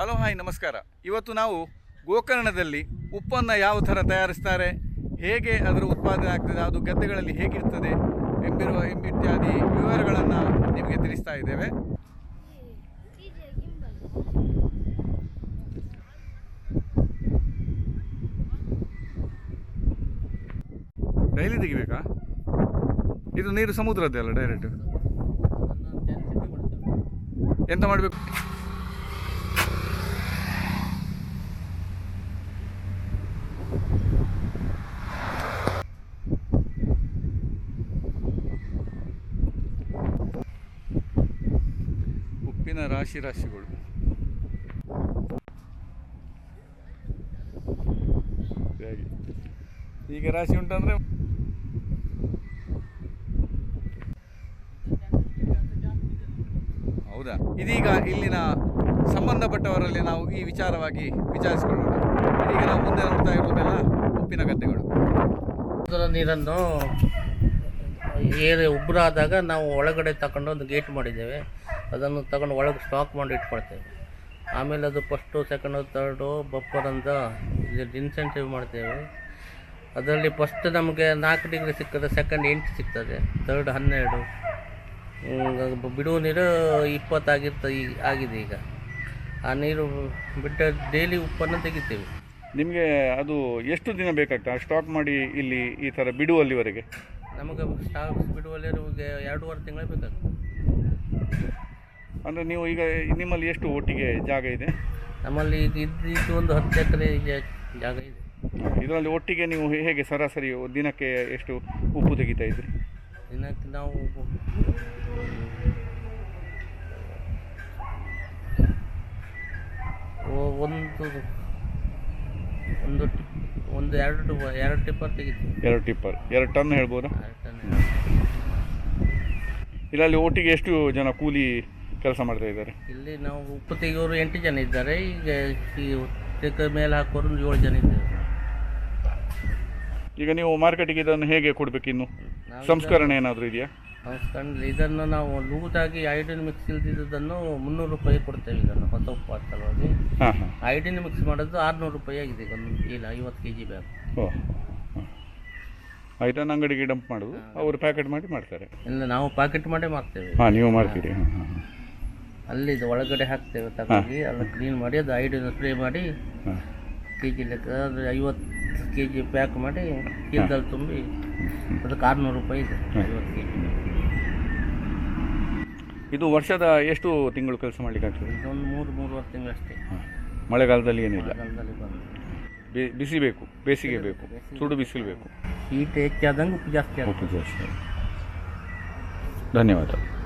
Hello hi ನಮಸ್ಕಾರ ಇವತ್ತು ನಾವು ಗೋಕರ್ಣದಲ್ಲಿ ಉಪ್ಪನ್ನು ಯಾವ ಥರ ತಯಾರಿಸ್ತಾರೆ ಹೇಗೆ ಅದರ ಉತ್ಪಾದನೆ ಆಗ್ತದೆ ಅದು ಗದ್ದೆಗಳಲ್ಲಿ ಹೇಗಿರ್ತದೆ ಎಂಬಿರುವ ಎಂಬಿತ್ಯಾದಿ ವಿವರಗಳನ್ನು ನಿಮಗೆ ತಿಳಿಸ್ತಾ ಇದ್ದೇವೆ ಡೈಲಿ ತೆಗಿಬೇಕಾ ಇದು ನೀರು ಸಮುದ್ರದ್ದೇ ಅಲ್ಲ ಡೈರೆಕ್ಟ್ ಎಂತ ಮಾಡಬೇಕು ಉಪ್ಪಿನ ರಾಶಿ ರಾಶಿಗಳು ಹಾಗೆ. ಈಗ ರಾಶಿ ಉಂಟಂದ್ರೆ ಹೌದಾ ಇದೀಗ ಇಲ್ಲಿನ ಸಂಬಂಧಪಟ್ಟವರಲ್ಲಿ ನಾವು ಈ ವಿಚಾರವಾಗಿ ವಿಚಾರಿಸಿಕೊಳ್ಳೋಣ ಇದೀಗ ನಾವು ಮುಂದೆ ನೋಡ್ತಾ ಇರುವುದೆಲ್ಲ ಉಪ್ಪಿನ ಗದ್ದೆಗಳು ಅದರ ನೀರನ್ನು ಏರಿ ಉಬ್ಬರಾದಾಗ ನಾವು ಒಳಗಡೆ ತಗೊಂಡು ಒಂದು ಗೇಟ್ ಮಾಡಿದ್ದೇವೆ ಅದನ್ನು ತಗೊಂಡು ಒಳಗೆ ಸ್ಟಾಕ್ ಮಾಡಿ ಇಟ್ಕೊಳ್ತೇವೆ ಆಮೇಲೆ ಅದು ಫಸ್ಟು ಸೆಕೆಂಡು ತರ್ಡು ಬಪ್ಪರ್ ಅಂತ ಇನ್ಸೆಂಟಿವ್ ಮಾಡ್ತೇವೆ ಅದರಲ್ಲಿ ಫಸ್ಟ್ ನಮಗೆ ನಾಲ್ಕು ಡಿಗ್ರಿ ಸಿಗ್ತದೆ ಸೆಕೆಂಡ್ ಎಂಟು ಸಿಗ್ತದೆ ತರ್ಡ್ ಹನ್ನೆರಡು ಹ್ಮ್, ಬಿಡುವ ನೀರು ಇಪ್ಪತ್ತಾಗಿರ್ತ ಈ ಆಗಿದೆ ಈಗ ಆ ನೀರು ಬಿಟ್ಟ ಡೈಲಿ ಉಪ್ಪನ್ನು ತೆಗಿತೇವೆ ನಿಮಗೆ ಅದು ಎಷ್ಟು ದಿನ ಬೇಕಾಗ್ತದೆ ಸ್ಟಾಕ್ ಮಾಡಿ ಇಲ್ಲಿ ಈ ಥರ ಬಿಡುವಲ್ಲಿವರೆಗೆ ನಮಗೆ ಸ್ಟಾಕ್ ಬಿಡುವಲ್ಲಿ ನಮಗೆ ಎರಡೂವರೆ ತಿಂಗಳು ಬೇಕಾಗ್ತದೆ ಅಂದರೆ ನೀವು ಈಗ ನಿಮ್ಮಲ್ಲಿ ಎಷ್ಟು ಒಟ್ಟಿಗೆ ಜಾಗ ಇದೆ ನಮ್ಮಲ್ಲಿ ಈಗ ಇದ್ದಿದ್ದು ಒಂದು ಹತ್ತು ಎಕರೆ ಜಾಗ ಇದೆ ಇದರಲ್ಲಿ ಒಟ್ಟಿಗೆ ನೀವು ಹೇಗೆ ಸರಾಸರಿ ದಿನಕ್ಕೆ ಎಷ್ಟು ಉಪ್ಪು ತೆಗಿತಾ ಇದ್ರಿ ದಿನಕ್ಕೆ ನಾವು ಒ- ಒಂದು ಒಂದು ಟಿ- ಒಂದು ಎರಡು ಎರಡು ಟಿಪ್ಪರ್ ತೆಗಿತೀವಿ ಎರಡು ಟಿಪ್ಪರ್ ಎರಡು ಟನ್ ಹೇಳ್ಬೋದಾ ಎರಡು ಟನ್ ಇದರಲ್ಲಿ ಒಟ್ಟಿಗೆ ಎಷ್ಟು ಜನ ಕೂಲಿ ಕೆಲಸ ಮಾಡ್ತಾ ಇದ್ದಾರೆ ಇಲ್ಲಿ ನಾವು ಉಪ್ಪು ತೆಗೆಯೋರು ಎಂಟು ಜನ ಇದ್ದಾರೆ ಈಗ ಈ ತೆಕ್ಕ ಮೇಲೆ ಹಾಕೋರು ಒಂದು ಏಳು ಜನ ಇದ್ದೇವೆ ಈಗ ನೀವು ಮಾರ್ಕೆಟಿಗೆ ಇದನ್ನು ಹೇಗೆ ಕೊಡಬೇಕು ಇನ್ನು ನಾವು ಸಂಸ್ಕರಣೆ ಏನಾದರೂ ಇದೆಯಾ ಸಂಸ್ಕರಣೆ ಇದನ್ನು ನಾವು ಲೂಸಾಗಿ ಐಡಿನ್ ಮಿಕ್ಸ್ ಇಲ್ದಿದ್ದನ್ನು ಮುನ್ನೂರು ರೂಪಾಯಿ ಕೊಡ್ತೇವೆ ಇದನ್ನು ಹೊಸ ಉಪ್ಪು ಹಾಕಿ ಸಲುವಾಗಿ ಹಾಂ ಹಾಂ ಐಡಿನ್ ಮಿಕ್ಸ್ ಮಾಡೋದು ಆರುನೂರು ರೂಪಾಯಿ ಆಗಿದೆ ಈಗ ಒಂದು ಇಲ್ಲ ಐವತ್ತು ಕೆ ಜಿ ಬ್ಯಾಗ್ ಓ ಆಯ್ತಾ ಅಂಗಡಿಗೆ ಡಂಪ್ ಮಾಡೋದು ಅವರು ಪ್ಯಾಕೆಟ್ ಮಾಡಿ ಮಾಡ್ತಾರೆ ಇಲ್ಲ ನಾವು ಪಾಕೆಟ್ ಮಾಡೇ ಮಾಡ್ತೇವೆ ಹಾಂ ನೀವು ಮಾಡ್ತೀರಿ ಹಾಂ ಹಾಂ ಅಲ್ಲಿ ಇದು ಒಳಗಡೆ ಹಾಕ್ತೇವೆ ತಗೊಂಡು ಎಲ್ಲ ಕ್ಲೀನ್ ಮಾಡಿ ಅದು ಐಡಿನ ಸ್ಪ್ರೇ ಮಾಡಿ ಹಾಂ ಕೆ ಜಿ ಲೆಕ್ಕ ಅದು ಐವತ್ತು ಕೆ ಜಿ ಪ್ಯಾಕ್ ಮಾಡಿ ಚೀಲದಲ್ಲಿ ತುಂಬಿ ಅದಕ್ಕೆ ಆರುನೂರು ರೂಪಾಯಿ ಇದೆ ಐವತ್ತು ಕೆ ಜಿ ಇದು ವರ್ಷದ ಎಷ್ಟು ತಿಂಗಳು ಕೆಲಸ ಮಾಡ್ಲಿಕ್ಕೆ ಆಗ್ತದೆ ಇದೊಂದು ಮೂರು ಮೂರುವರೆ ತಿಂಗಳಷ್ಟೇ ಹಾಂ ಮಳೆಗಾಲದಲ್ಲಿ ಏನಿಲ್ಲ ಮಳೆಗಾಲದಲ್ಲಿ ಬಂದು ಬೆ- ಬಿಸಿ ಬೇಕು ಬೇಸಿಗೆ ಬೇಕು ಸುಡು ಬಿಸಿಲು ಬೇಕು ಹೀಟ್ ಹೆಚ್ಚಾದಂಗೆ ಉಪ್ಪು ಜಾಸ್ತಿ ಆಗ್ತದೆ ಉಪ್ಪು ಜಾಸ್ತಿ ಧನ್ಯವಾದ